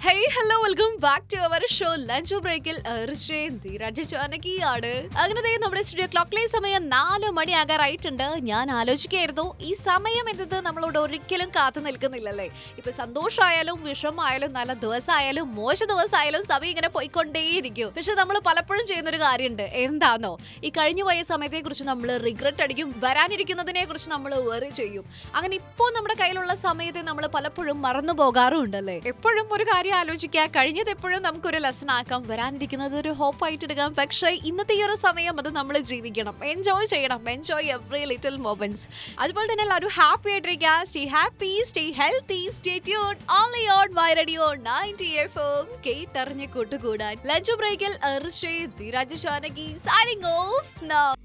hey hello welcome back to our show lunch ബ്രേക്കിൽ ആണ് അങ്ങനെ ദേ നമ്മുടെ സ്റ്റുഡിയോ ക്ലോക്കിലെ സമയം നാല് മണിയാകാറായിട്ടുണ്ട് ഞാൻ ആലോചിക്കുകയായിരുന്നു ഈ സമയം എന്നത് നമ്മളോട് ഒരിക്കലും കാത്തു നിൽക്കുന്നില്ലല്ലേ ഇപ്പൊ സന്തോഷമായാലും വിഷമമായാലും നല്ല ദിവസമായാലും മോശ ദിവസമായാലും സമയം ഇങ്ങനെ പോയിക്കൊണ്ടേയിരിക്കും പക്ഷെ നമ്മൾ പലപ്പോഴും ചെയ്യുന്ന ഒരു കാര്യമുണ്ട് എന്താണോ ഈ കഴിഞ്ഞു പോയ സമയത്തെ കുറിച്ച് നമ്മൾ റിഗ്രറ്റ് അടിക്കും വരാനിരിക്കുന്നതിനെ കുറിച്ച് നമ്മൾ വെറി ചെയ്യും അങ്ങനെ ഇപ്പോൾ നമ്മുടെ കയ്യിലുള്ള സമയത്തെ നമ്മൾ പലപ്പോഴും മറന്നു പോകാറുണ്ടല്ലേ എപ്പോഴും ഒരു കാര്യം ആലോചിക്കുക കഴിഞ്ഞത് എപ്പോഴും നമുക്കൊരു ലെസൺ ആക്കാം വരാനിരിക്കുന്നത് ഒരു ഹോപ്പ് ആയിട്ട് എടുക്കാം പക്ഷേ ഇന്നത്തെ ഈ ഒരു സമയം അത് നമ്മൾ ജീവിക്കണം എൻജോയ് ചെയ്യണം എൻജോയ് എവറി ലിറ്റിൽ മൊമെന്റ്സ് അതുപോലെ തന്നെ എല്ലാവരും ഹാപ്പി ആയിട്ടിരിക്കുക stay happy stay healthy stay tuned only on my radio ninety F M കേട്ടറിഞ്ഞ് കൂട്ടുകൂടാൻ ലഞ്ച് ബ്രേക്കിൽ Dheeraj Janaki signing off now